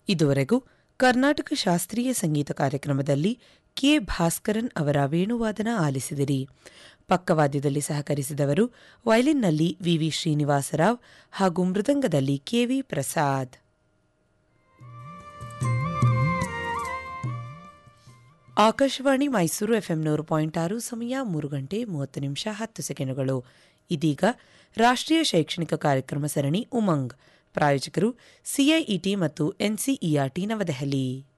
ಇದುವರೆಗೂ ಕರ್ನಾಟಕ ಶಾಸ್ತ್ರೀಯ ಸಂಗೀತ ಕಾರ್ಯಕ್ರಮದಲ್ಲಿ ಕೆ ಭಾಸ್ಕರನ್ ಅವರ ವೇಣುವಾದನ ಆಲಿಸಿದಿರಿ ಪಕ್ಕವಾದ್ಯದಲ್ಲಿ ಸಹಕರಿಸಿದವರು ವಯಲಿನ್ನಲ್ಲಿ ವಿವಿ ಶ್ರೀನಿವಾಸರಾವ್ ಹಾಗೂ ಮೃದಂಗದಲ್ಲಿ ಕೆವಿ ಪ್ರಸಾದ್ ಆಕಾಶವಾಣಿ ಮೈಸೂರು ಎಫ್ಎಂ ನೂರು ಪಾಯಿಂಟ್ ಆರು ಸಮಯ ಮೂರು ಗಂಟೆ ಮೂವತ್ತು ನಿಮಿಷ ಹತ್ತು ಸೆಕೆಂಡುಗಳು ಇದೀಗ ರಾಷ್ಟ್ರೀಯ ಶೈಕ್ಷಣಿಕ ಕಾರ್ಯಕ್ರಮ ಸರಣಿ ಉಮಂಗ್ ಪ್ರಾಯೋಜಕರು ಸಿಐಇಟಿ ಮತ್ತು ಎನ್ಸಿಇಆರ್ಟಿ ನವದೆಹಲಿ